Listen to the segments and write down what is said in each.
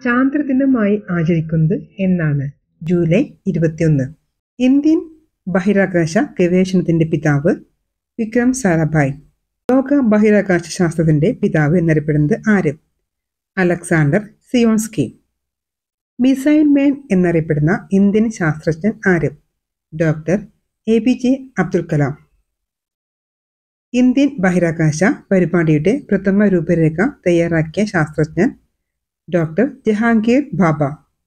ചാന്ദ്രദിനമായി ആചരിക്കുന്നത് എന്നാണ് ജൂലൈ ഇരുപത്തിയൊന്ന് ഇന്ത്യൻ ബഹിരാകാശ ഗവേഷണത്തിന്റെ പിതാവ് വിക്രം സാരാഭായ് ലോക ബഹിരാകാശ ശാസ്ത്രത്തിന്റെ പിതാവ് എന്നറിയപ്പെടുന്നത് ആര് അലക്സാണ്ടർ സിയോൺസ്കി മിസൈൽ മാൻ എന്നറിയപ്പെടുന്ന ഇന്ത്യൻ ശാസ്ത്രജ്ഞൻ ആര് doctor A P J Abdul Kalam Indian ബഹിരാകാശ പരിപാടിയുടെ പ്രഥമ രൂപരേഖ തയ്യാറാക്കിയ ശാസ്ത്രജ്ഞൻ doctor Jehangir Bhabha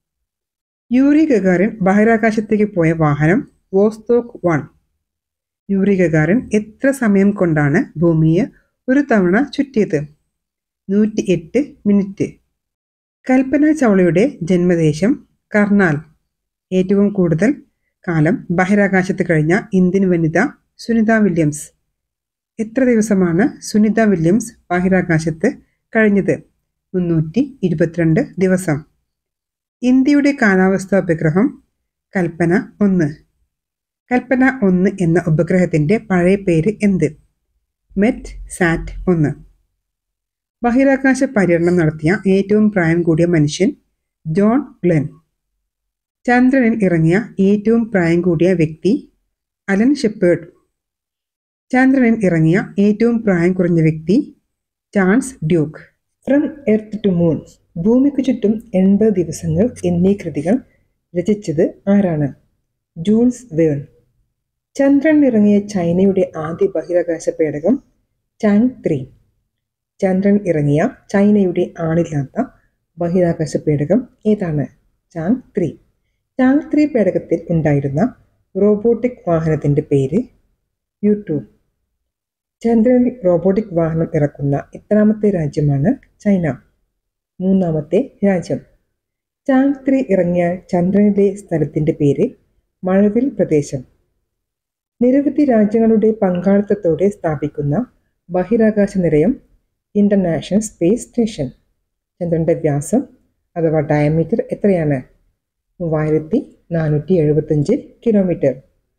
Yuri Gagarin ബഹിരാകാശത്തേക്ക് പോയ വാഹനം വോസ്തോക്ക് വൺ യൂറി ഗഗാറിൻ എത്ര സമയം കൊണ്ടാണ് ഭൂമിയെ ഒരു തവണ ചുറ്റിയത് നൂറ്റി എട്ട് മിനിറ്റ് കൽപ്പന ചൗളയുടെ ജന്മദേശം കർണാൽ ഏറ്റവും കൂടുതൽ കാലം ബഹിരാകാശത്ത് കഴിഞ്ഞ ഇന്ത്യൻ വനിത സുനിത വില്യംസ് എത്ര ദിവസമാണ് സുനിത വില്യംസ് ബഹിരാകാശത്ത് കഴിഞ്ഞത് മുന്നൂറ്റി ഇരുപത്തിരണ്ട് ദിവസം ഇന്ത്യയുടെ കാലാവസ്ഥാ ഉപഗ്രഹം കൽപ്പന ഒന്ന് കൽപ്പന ഒന്ന് എന്ന ഉപഗ്രഹത്തിന്റെ പഴയ പേര് എന്ത് മെറ്റ് സാറ്റ് ഒന്ന് ബഹിരാകാശ പര്യടനം നടത്തിയ ഏറ്റവും പ്രായം കൂടിയ മനുഷ്യൻ ജോൺ ഗ്ലെൻ ചന്ദ്രനിൽ ഇറങ്ങിയ ഏറ്റവും പ്രായം കൂടിയ വ്യക്തി അലൻ ഷെപ്പേർഡ് ചന്ദ്രനിൽ ഇറങ്ങിയ ഏറ്റവും പ്രായം കുറഞ്ഞ വ്യക്തി Charles Duke from earth to moon ഭൂമിക്ക് ചുറ്റും എൺപത് ദിവസങ്ങൾ എന്നീ കൃതികൾ രചിച്ചത് ആരാണ് ജൂൾസ് വേൺ ചന്ദ്രനിൽ ഇറങ്ങിയ ചൈനയുടെ ആദ്യ ബഹിരാകാശ പേടകം ചാങ് ത്രീ ചന്ദ്രൻ ഇറങ്ങിയ ചൈനയുടെ ആളില്ലാത്ത ബഹിരാകാശ പേടകം ഏതാണ് ചാങ് ത്രീ ചാങ് ത്രീ പേടകത്തിൽ ഉണ്ടായിരുന്ന റോബോട്ടിക് വാഹനത്തിന്റെ പേര് യൂട്യൂബ് ചന്ദ്രനിൽ റോബോട്ടിക് വാഹനം ഇറക്കുന്ന എത്രാമത്തെ രാജ്യമാണ് ചൈന മൂന്നാമത്തെ രാജ്യം ചാങ് ത്രീ ഇറങ്ങിയ ചന്ദ്രനിലെ സ്ഥലത്തിന്റെ പേര് മഴവിൽ പ്രദേശം നിരവധി രാജ്യങ്ങളുടെ പങ്കാളിത്തത്തോടെ സ്ഥാപിക്കുന്ന ബഹിരാകാശ നിലയം ഇന്റർനാഷണൽ സ്പേസ് സ്റ്റേഷൻ ചന്ദ്രന്റെ വ്യാസം അഥവാ ഡയമീറ്റർ എത്രയാണ് മൂവായിരത്തി നാനൂറ്റി എഴുപത്തഞ്ച് കിലോമീറ്റർ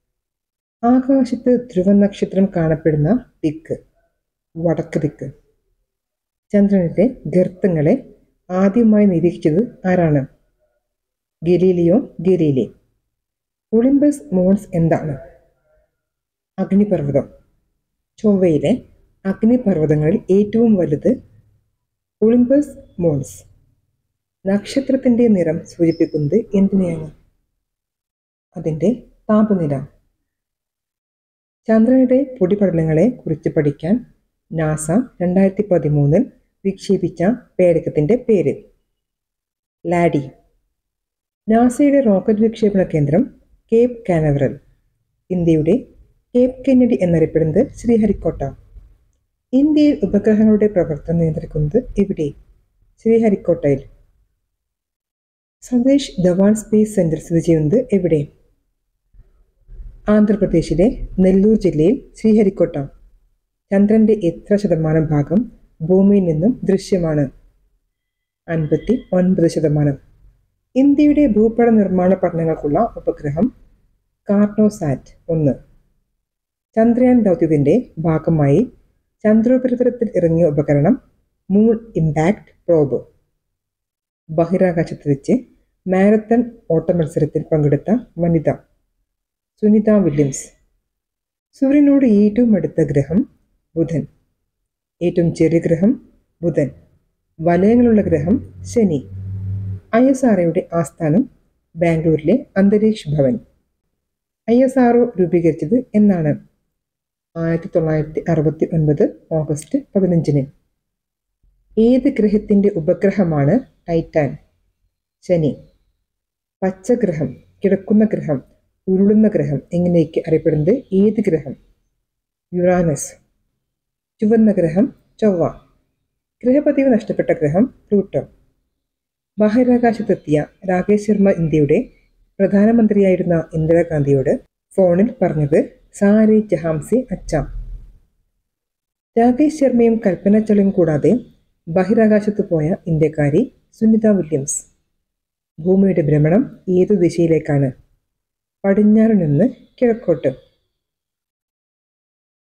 ആകാശത്ത് ധ്രുവ നക്ഷത്രം കാണപ്പെടുന്ന ദിക്ക് വടക്ക് ദിക്ക് ചന്ദ്രനിലെ ഗർത്തങ്ങളെ ആദ്യമായി നിരീക്ഷിച്ചത് ആരാണ് ഗലീലിയോ ഗലീലി ഒളിമ്പസ് മോൺസ് എന്താണ് അഗ്നിപർവ്വതം ചൊവ്വയിലെ അഗ്നിപർവ്വതങ്ങളിൽ ഏറ്റവും വലുത് ഒളിമ്പസ് മോൺസ് നക്ഷത്രത്തിന്റെ നിറം സൂചിപ്പിക്കുന്നത് എന്തിനെയാണ് അതിൻ്റെ താപനില ചന്ദ്രയുടെ പൊടിപടലങ്ങളെ കുറിച്ച് പഠിക്കാൻ നാസ രണ്ടായിരത്തി പതിമൂന്നിൽ വിക്ഷേപിച്ച പേടകത്തിന്റെ പേര് ലാഡി നാസയുടെ റോക്കറ്റ് വിക്ഷേപണ കേന്ദ്രം കേപ്പ് കാനവറൽ ഇന്ത്യയുടെ കേപ്പ് കെന്നഡി എന്നറിയപ്പെടുന്നത് ശ്രീഹരിക്കോട്ട ഇന്ത്യയിൽ ഉപഗ്രഹങ്ങളുടെ പ്രവർത്തനം നിയന്ത്രിക്കുന്നത് എവിടെ ശ്രീഹരിക്കോട്ടയിൽ സതീഷ് ധവാൻ സ്പേസ് സെന്റർ സ്ഥിതി ചെയ്യുന്നത് എവിടെ ആന്ധ്രാപ്രദേശിലെ നെല്ലൂർ ജില്ലയിൽ ശ്രീഹരിക്കോട്ട ചന്ദ്രന്റെ എത്ര ശതമാനം ഭാഗം ഭൂമിയിൽ നിന്നും ദൃശ്യമാണ് അൻപത്തി ഒൻപത് ശതമാനം ഇന്ത്യയുടെ ഭൂപട നിർമ്മാണ പഠനങ്ങൾക്കുള്ള ഉപഗ്രഹം കാർണോസാറ്റ് ഒന്ന് ചന്ദ്രയാൻ ദൗത്യത്തിന്റെ ഭാഗമായി ചന്ദ്രോപരിതലത്തിൽ ഇറങ്ങിയ ഉപകരണം മൂൺ ഇമ്പാക്ട് പ്രോബ് ബഹിരാകാശത്ത് വെച്ച് മാരത്തൺ ഓട്ട മത്സരത്തിൽ പങ്കെടുത്ത വനിത സുനിത വില്യംസ് സൂര്യനോട് ഏറ്റവും അടുത്ത ഗ്രഹം ബുധൻ ഏറ്റവും ചെറിയ ഗ്രഹം ബുധൻ വലയങ്ങളുള്ള ഗ്രഹം ശനി ഐ എസ് ആർഒയുടെ ആസ്ഥാനം ബാംഗ്ലൂരിലെ Antariksh Bhavan I S R O രൂപീകരിച്ചത് എന്നാണ് ആയിരത്തി തൊള്ളായിരത്തി അറുപത്തി ഒൻപത് ഓഗസ്റ്റ് പതിനഞ്ചിന് ഏത് ഗ്രഹത്തിന്റെ ഉപഗ്രഹമാണ് ടൈറ്റാൻ ശനി പച്ചഗ്രഹം കിടക്കുന്ന ഗ്രഹം ഉരുളുന്ന ഗ്രഹം എങ്ങനെയൊക്കെ അറിയപ്പെടുന്നത് ഏത് ഗ്രഹം യുറാനസ് ചുവന്ന ഗ്രഹം ചൊവ്വ ഗ്രഹപതിവ് നഷ്ടപ്പെട്ട ഗ്രഹം പ്ലൂട്ടോ ബഹിരാകാശത്തെത്തിയ രാകേഷ് ശർമ്മ ഇന്ത്യയുടെ പ്രധാനമന്ത്രിയായിരുന്ന ഇന്ദിരാഗാന്ധിയോട് ഫോണിൽ പറഞ്ഞത് സാരി ജഹാംസി അച്ച രാകേഷ് ശർമ്മയും കൽപ്പന ചളിയും കൂടാതെ ബഹിരാകാശത്ത് പോയ ഇന്ത്യക്കാരി സുനിത വില്യംസ് ഭൂമിയുടെ ഭ്രമണം ഏതു ദിശയിലേക്കാണ് പടിഞ്ഞാറ് നിന്ന് കിഴക്കോട്ട്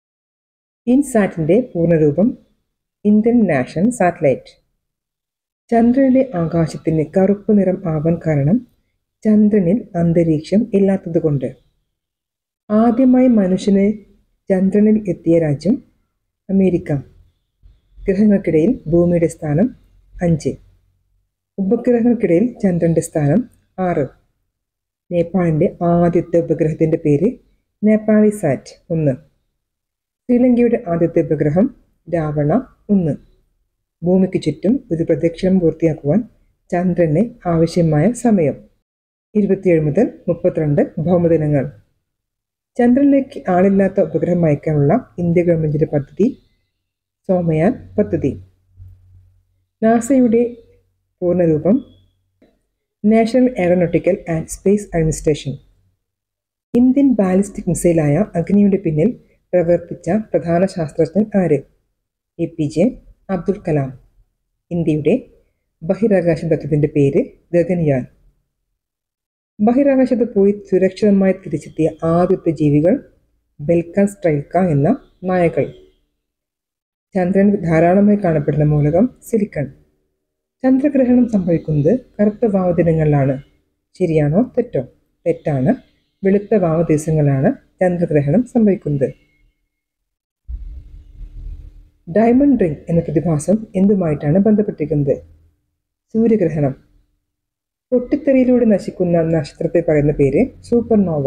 ഇൻസാറ്റിന്റെ പൂർണ്ണരൂപം ഇന്ത്യൻ നാഷണൽ സാറ്റലൈറ്റ് ചന്ദ്രനിലെ ആകാശത്തിന് കറുപ്പ് നിറം ആവാൻ കാരണം ചന്ദ്രനിൽ അന്തരീക്ഷം ഇല്ലാത്തതുകൊണ്ട് ആദ്യമായി മനുഷ്യന് ചന്ദ്രനിൽ എത്തിയ രാജ്യം അമേരിക്ക ഗ്രഹങ്ങൾക്കിടയിൽ ഭൂമിയുടെ സ്ഥാനം അഞ്ച് ഉപഗ്രഹങ്ങൾക്കിടയിൽ ചന്ദ്രന്റെ സ്ഥാനം ആറ് നേപ്പാളിൻ്റെ ആദ്യത്തെ ഉപഗ്രഹത്തിൻ്റെ പേര് നേപ്പാളി സാറ്റ് ഒന്ന് ശ്രീലങ്കയുടെ ആദ്യത്തെ ഉപഗ്രഹം രാവണ ഒന്ന് ഭൂമിക്ക് ചുറ്റും ഒരു പ്രദക്ഷിണം പൂർത്തിയാക്കുവാൻ ചന്ദ്രന് ആവശ്യമായ സമയം ഇരുപത്തിയേഴ് മുതൽ മുപ്പത്തിരണ്ട് ഭൗമദിനങ്ങൾ ചന്ദ്രനിലേക്ക് ആളില്ലാത്ത ഉപഗ്രഹം അയക്കാനുള്ള ഇന്ത്യ ഗവൺമെൻറ്റിൻ്റെ പദ്ധതി സോമയാൻ പദ്ധതി നാസയുടെ പൂർണ്ണരൂപം national aeronautical and space administration Indian ballistic മിസൈലായ അഗ്നിയുടെ പിന്നിൽ പ്രവർത്തിച്ച പ്രധാന ശാസ്ത്രജ്ഞൻ ആര് A P J Abdul Kalam ഇന്ത്യയുടെ ബഹിരാകാശ ദൗത്യത്തിൻ്റെ പേര് ഗഗൻയാൻ ബഹിരാകാശത്ത് പോയി സുരക്ഷിതമായി തിരിച്ചെത്തിയ ആദ്യത്തെ ജീവികൾ ബെൽക്കാൻ സ്ട്രൈൽക്ക എന്ന നായകൾ ചന്ദ്രനിൽ ധാരാളമായി കാണപ്പെടുന്ന മൂലകം സിലിക്കൺ ചന്ദ്രഗ്രഹണം സംഭവിക്കുന്നത് കറുത്ത വാവദിനങ്ങളിലാണ് ശരിയാണോ തെറ്റോ തെറ്റാണ് വെളുത്ത വാവ ദിവസങ്ങളാണ് ചന്ദ്രഗ്രഹണം സംഭവിക്കുന്നത് ഡയമണ്ട് റിംഗ് എന്ന പ്രതിഭാസം എന്തുമായിട്ടാണ് ബന്ധപ്പെട്ടിരിക്കുന്നത് സൂര്യഗ്രഹണം പൊട്ടിത്തെറിയിലൂടെ നശിക്കുന്ന നക്ഷത്രത്തെ പറയുന്ന പേര് സൂപ്പർനോവ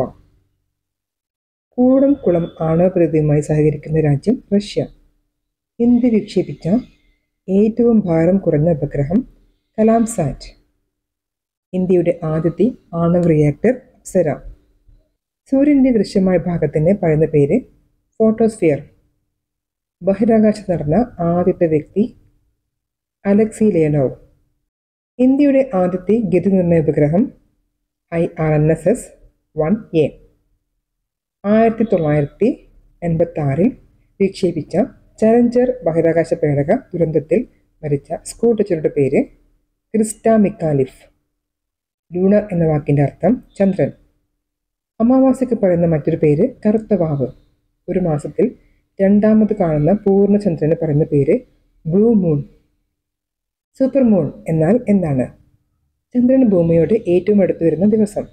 കൂടം കുളം ആണവ പദ്ധതിയുമായി സഹകരിക്കുന്ന രാജ്യം റഷ്യ ഇന്ത്യ വിക്ഷേപിച്ച ഏറ്റവും ഭാരം കുറഞ്ഞ ഉപഗ്രഹം കലാം സാറ്റ് ഇന്ത്യയുടെ ആദ്യത്തെ ആണവ റിയാക്ടർ അപ്സര സൂര്യൻ്റെ ദൃശ്യമായ ഭാഗത്തിന് പറയുന്ന പേര് ഫോട്ടോസ്ഫിയർ ബഹിരാകാശത്ത് നടന്ന ആദ്യത്തെ വ്യക്തി അലക്സി ലേനോവ് ഇന്ത്യയുടെ ആദ്യത്തെ ഗതിനിർണയ ഉപഗ്രഹം I R N S S one A ആയിരത്തി തൊള്ളായിരത്തി എൺപത്തി ആറിൽ വിക്ഷേപിച്ച ചലഞ്ചർ ബഹിരാകാശ പേടക ദുരന്തത്തിൽ മരിച്ച സ്കൂൾ ടീച്ചറുടെ പേര് ക്രിസ്റ്റ മിക്കാലിഫ് ലൂണർ എന്ന വാക്കിൻ്റെ അർത്ഥം ചന്ദ്രൻ അമാവാസ്യക്ക് പറയുന്ന മറ്റൊരു പേര് കറുത്ത വാവ് ഒരു മാസത്തിൽ രണ്ടാമത് കാണുന്ന പൂർണ്ണ ചന്ദ്രന് പറയുന്ന പേര് ബ്ലൂ മൂൺ സൂപ്പർ മൂൺ എന്നാൽ എന്താണ് ചന്ദ്രൻ ഭൂമിയോട് ഏറ്റവും അടുത്ത് വരുന്ന ദിവസം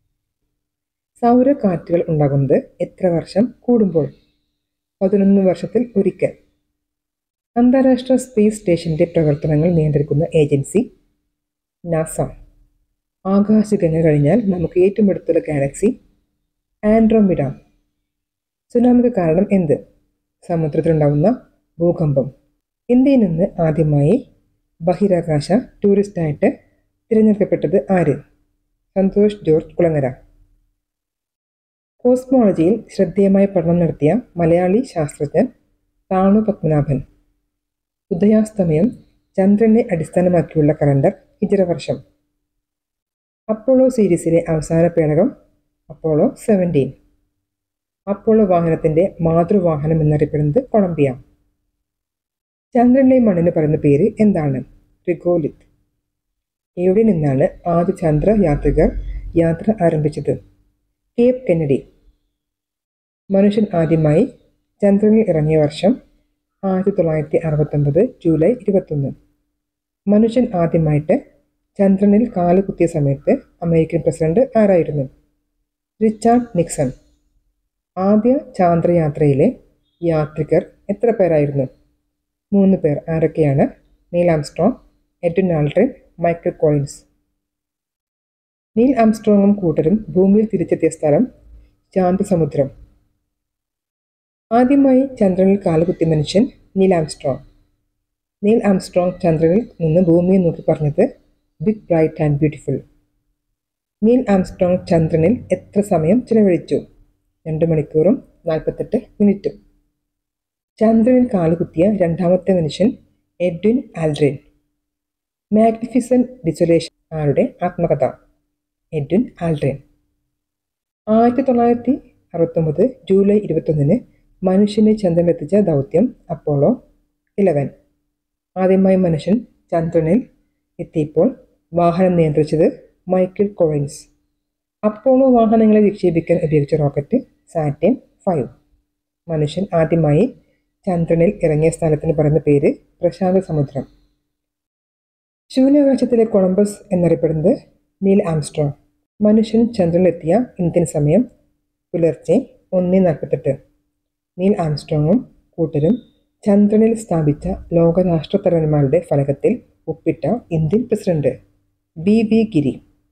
സൗരക്കാറ്റുകൾ ഉണ്ടാകുന്നത് എത്ര വർഷം കൂടുമ്പോൾ പതിനൊന്ന് വർഷത്തിൽ ഒരിക്കൽ അന്താരാഷ്ട്ര സ്പേസ് സ്റ്റേഷന്റെ പ്രവർത്തനങ്ങൾ നിയന്ത്രിക്കുന്ന ഏജൻസി നാസ ആകാശഗംഗ കഴിഞ്ഞാൽ നമുക്ക് ഏറ്റവും അടുത്തുള്ള ഗാലക്സി ആൻഡ്രോമിഡ സുനാമിക്ക് കാരണം എന്ത് സമുദ്രത്തിലുണ്ടാവുന്ന ഭൂകമ്പം ഇന്ത്യയിൽ നിന്ന് ആദ്യമായി ബഹിരാകാശ ടൂറിസ്റ്റായിട്ട് തിരഞ്ഞെടുക്കപ്പെട്ടത് ആര് സന്തോഷ് ജോർജ് കുളങ്ങര കോസ്മോളജിയിൽ ശ്രദ്ധേയമായ പഠനം നടത്തിയ മലയാളി ശാസ്ത്രജ്ഞൻ താണു പത്മനാഭൻ ഉദയാസ്തമയം ചന്ദ്രനെ അടിസ്ഥാനമാക്കിയുള്ള കലണ്ടർ ഹിജറ വർഷം അപ്പോളോ സീരീസിലെ അവസാന പേടകം അപ്പോളോ സെവൻറ്റീൻ അപ്പോളോ വാഹനത്തിൻ്റെ മാതൃവാഹനം എന്നറിയപ്പെടുന്നത് കൊളംബിയ ചന്ദ്രനിലെ മണ്ണിന് പറയുന്ന പേര് എന്താണ് റിഗോലിത്ത് എവിടെ നിന്നാണ് ആദ്യ ചന്ദ്ര യാത്രികർ യാത്ര ആരംഭിച്ചത് കേപ്പ് കെന്നഡി മനുഷ്യൻ ആദ്യമായി ചന്ദ്രനിൽ ഇറങ്ങിയ വർഷം ആയിരത്തി തൊള്ളായിരത്തി അറുപത്തൊമ്പത് ജൂലൈ ഇരുപത്തൊന്ന് മനുഷ്യൻ ആദ്യമായിട്ട് ചന്ദ്രനിൽ കാല് കുത്തിയ സമയത്ത് അമേരിക്കൻ പ്രസിഡന്റ് ആരായിരുന്നു റിച്ചാർഡ് നിക്സൺ ആദ്യ ചാന്ദ്രയാത്രയിലെ യാത്രികർ എത്ര പേരായിരുന്നു മൂന്ന് പേർ ആരൊക്കെയാണ് Neil Armstrong Edwin Aldrin Michael Collins Neil ആംസ്ട്രോങ്ങും കൂട്ടരും ഭൂമിയിൽ തിരിച്ചെത്തിയ സ്ഥലം ശാന്തസമുദ്രം ആദ്യമായി ചന്ദ്രനിൽ കാലുകുത്തിയ മനുഷ്യൻ നീൽ ആംസ്ട്രോങ് നീൽ ആംസ്ട്രോങ് ചന്ദ്രനിൽ നിന്ന് ഭൂമിയെ നോക്കി പറഞ്ഞത് big bright and beautiful Neil Armstrong ചന്ദ്രനിൽ എത്ര സമയം ചിലവഴിച്ചു രണ്ട് മണിക്കൂറും നാൽപ്പത്തെട്ട് മിനിറ്റും ചന്ദ്രനിൽ കാലുകുത്തിയ രണ്ടാമത്തെ മനുഷ്യൻ എഡ്വിൻ ആൽഡ്രിൻ മാഗ്നിഫിസൻ ഡിസൊലേഷൻ ആരുടെ ആത്മകഥ എഡ്വിൻ ആൽഡ്രിൻ ആയിരത്തി തൊള്ളായിരത്തി അറുപത്തൊമ്പത് ജൂലൈ ഇരുപത്തൊന്നിന് മനുഷ്യനെ ചന്ദ്രനിലെത്തിച്ച ദൗത്യം അപ്പോളോ ഇലവൻ ആദ്യമായി മനുഷ്യൻ ചന്ദ്രനിൽ എത്തിയപ്പോൾ വാഹനം നിയന്ത്രിച്ചത് മൈക്കിൾ കോളിൻസ് അപ്പോളോ വാഹനങ്ങളെ വിക്ഷേപിക്കാൻ ഉപയോഗിച്ച റോക്കറ്റ് സാറ്റൻ ഫൈവ് മനുഷ്യൻ ആദ്യമായി ചന്ദ്രനിൽ ഇറങ്ങിയ സ്ഥലത്തിന് പറയുന്ന പേര് പ്രശാന്ത സമുദ്രം ശൂന്യാകാശത്തിലെ കൊളംബസ് എന്നറിയപ്പെടുന്നത് നീൽ ആംസ്ട്രോങ് മനുഷ്യൻ ചന്ദ്രനിലെത്തിയ ഇന്ത്യൻ സമയം പുലർച്ചെ ഒന്ന് നാൽപ്പത്തെട്ട് നീൽ ആംസ്ട്രോങ്ങും കൂട്ടരും ചന്ദ്രനിൽ സ്ഥാപിച്ച ലോകരാഷ്ട്രത്തലവന്മാരുടെ ഫലകത്തിൽ ഒപ്പിട്ട Indian president B V Giri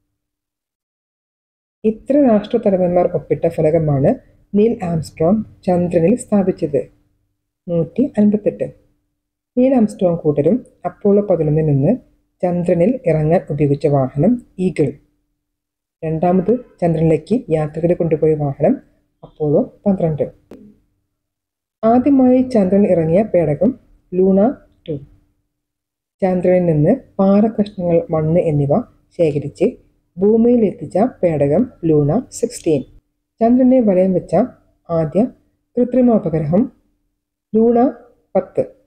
ഇത്ര രാഷ്ട്രത്തലവന്മാർ ഒപ്പിട്ട ഫലകമാണ് നീൽ ആംസ്ട്രോങ് ചന്ദ്രനിൽ സ്ഥാപിച്ചത് നൂറ്റി അൻപത്തെട്ട് നീൽ ആംസ്ട്രോങ് കൂട്ടരും അപ്പോളോ പതിനൊന്നിൽ നിന്ന് ചന്ദ്രനിൽ ഇറങ്ങാൻ ഉപയോഗിച്ച വാഹനം ഈഗിൾ രണ്ടാമത് ചന്ദ്രനിലേക്ക് യാത്രികരെ കൊണ്ടുപോയ വാഹനം അപ്പോളോ പന്ത്രണ്ട് ആദ്യമായി ചന്ദ്രനിൽ ഇറങ്ങിയ പേടകം ലൂണ ടു ചന്ദ്രനിൽ നിന്ന് പാറക്കഷ്ണങ്ങൾ മണ്ണ് എന്നിവ ശേഖരിച്ച് ഭൂമിയിൽ എത്തിച്ച പേടകം ലൂണ സിക്സ്റ്റീൻ ചന്ദ്രനെ വലയം വെച്ച ആദ്യ കൃത്രിമോപഗ്രഹം ലൂണ പത്ത്